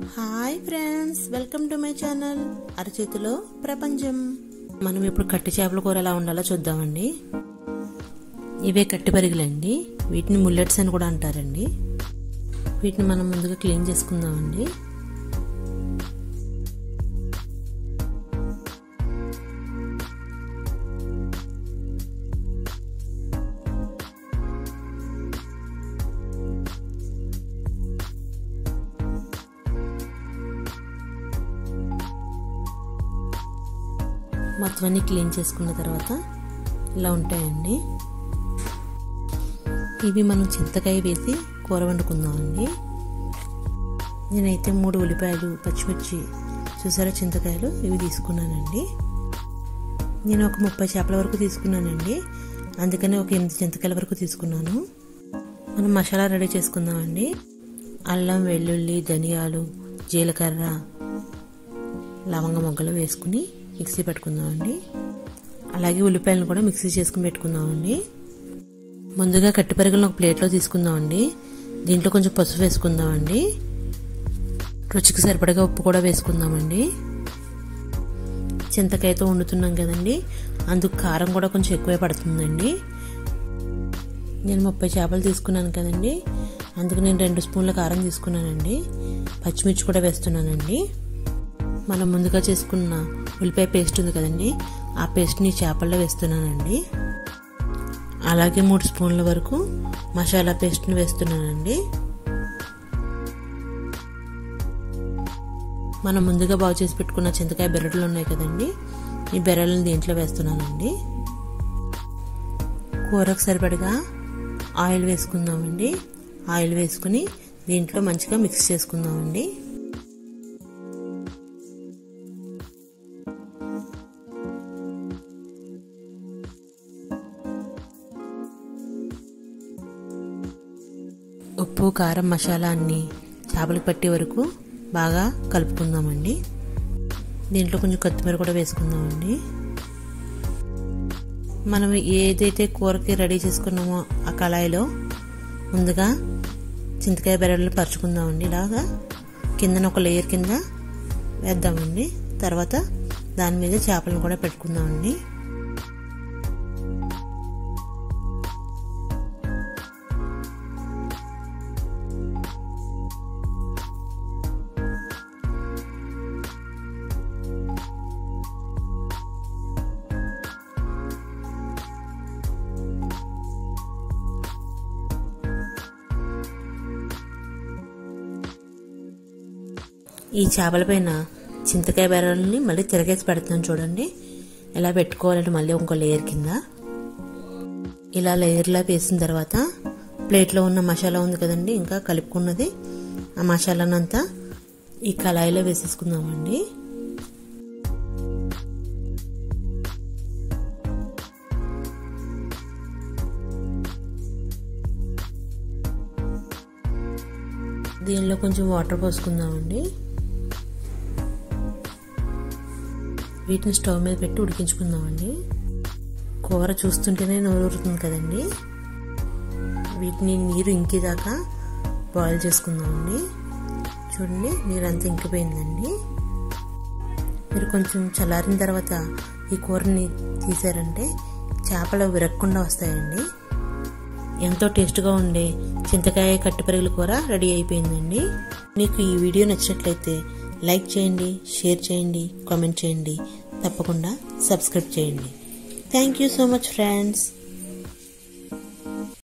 hi friends welcome to my channel అరచేతిలో ప్రపంచం మనం ఇప్పుడు కట్టి చేపల కూర ఎలా ఉండాలో చూద్దామండి ఇవే కట్టి పరిగలండి వీటిని ముల్లెట్స్ అని కూడా అంటారండి వీటిని మనం ముందుగా క్లీన్ చేసుకుందామండి మొత్తం అన్ని క్లీన్ చేసుకున్న తర్వాత ఇలా ఉంటాయండి ఇవి మనం చింతకాయ వేసి కూర వండుకుందామండి నేనైతే మూడు ఉల్లిపాయలు పచ్చిమిర్చి చూసారా చింతకాయలు ఇవి తీసుకున్నానండి నేను ఒక ముప్పై చేపల వరకు తీసుకున్నానండి అందుకని ఒక ఎనిమిది చింతకాయల వరకు తీసుకున్నాను మనం మసాలా రెడీ చేసుకుందామండి అల్లం వెల్లుల్లి ధనియాలు జీలకర్ర లవంగ మొగ్గలు వేసుకుని మిక్సీ పెట్టుకుందామండి అలాగే ఉల్లిపాయలను కూడా మిక్సీ చేసుకుని పెట్టుకుందామండి ముందుగా కట్టిపరుగులను ఒక ప్లేట్లో తీసుకుందామండి దీంట్లో కొంచెం పసుపు వేసుకుందామండి రుచికి సరిపడగా ఉప్పు కూడా వేసుకుందామండి చింతకాయతో వండుతున్నాం కదండి అందుకు కారం కూడా కొంచెం ఎక్కువే పడుతుందండి నేను ముప్పై చేపలు తీసుకున్నాను కదండి అందుకు నేను రెండు స్పూన్ల కారం తీసుకున్నానండి పచ్చిమిర్చి కూడా వేస్తున్నానండి మనం ముందుగా చేసుకున్న ఉల్లిపాయ పేస్ట్ ఉంది కదండి ఆ పేస్ట్ని చేపల్లో వేస్తున్నానండి అలాగే మూడు స్పూన్ల వరకు మసాలా పేస్ట్ని వేస్తున్నానండి మనం ముందుగా బాగు చేసి పెట్టుకున్న చింతకాయ బెరడులు ఉన్నాయి కదండి ఈ బెరళ్ళని దీంట్లో వేస్తున్నానండి కూరకు సరిపడగా ఆయిల్ వేసుకుందామండి ఆయిల్ వేసుకుని దీంట్లో మంచిగా మిక్స్ చేసుకుందామండి ఉప్పు కారం మసాలా అన్ని చేపలకు పట్టే వరకు బాగా కలుపుకుందామండి దీంట్లో కొంచెం కొత్తిమీర కూడా వేసుకుందామండి మనం ఏదైతే కూరకి రెడీ చేసుకున్నామో ఆ కళాయిలో ముందుగా చింతకాయ బెరళ్ళు పరుచుకుందామండి ఇలాగా కిందన ఒక లేయర్ కింద వేద్దామండి తర్వాత దాని మీద చేపలను కూడా పెట్టుకుందామండి ఈ చేపల పైన చింతకాయ బెరల్ని మళ్ళీ తిరగేసి పెడుతున్నాను చూడండి ఇలా పెట్టుకోవాలంటే మళ్ళీ ఇంకో లేయర్ కింద ఇలా లేయర్లా వేసిన తర్వాత ప్లేట్లో ఉన్న మసాలా ఉంది కదండి ఇంకా కలుపుకున్నది ఆ మసాలానంతా ఈ కళాయిలో వేసేసుకుందామండి దీనిలో కొంచెం వాటర్ పోసుకుందామండి వీటిని స్టవ్ మీద పెట్టి ఉడికించుకుందామండి కూర చూస్తుంటేనే నోరూరుతుంది కదండి వీటిని నీరు ఇంకేదాకా బాయిల్ చేసుకుందామండి చూడండి నీరు అంతా ఇంకిపోయిందండి మీరు కొంచెం చల్లారిన తర్వాత ఈ కూరని తీసారంటే చేపలు విరగకుండా వస్తాయండి ఎంతో టేస్ట్గా ఉండే చింతకాయ కట్టిపరుగుల కూర రెడీ అయిపోయిందండి మీకు ఈ వీడియో నచ్చినట్లయితే లైక్ చేయండి షేర్ చేయండి కామెంట్ చేయండి తప్పకుండా సబ్స్క్రైబ్ చేయండి thank you so much friends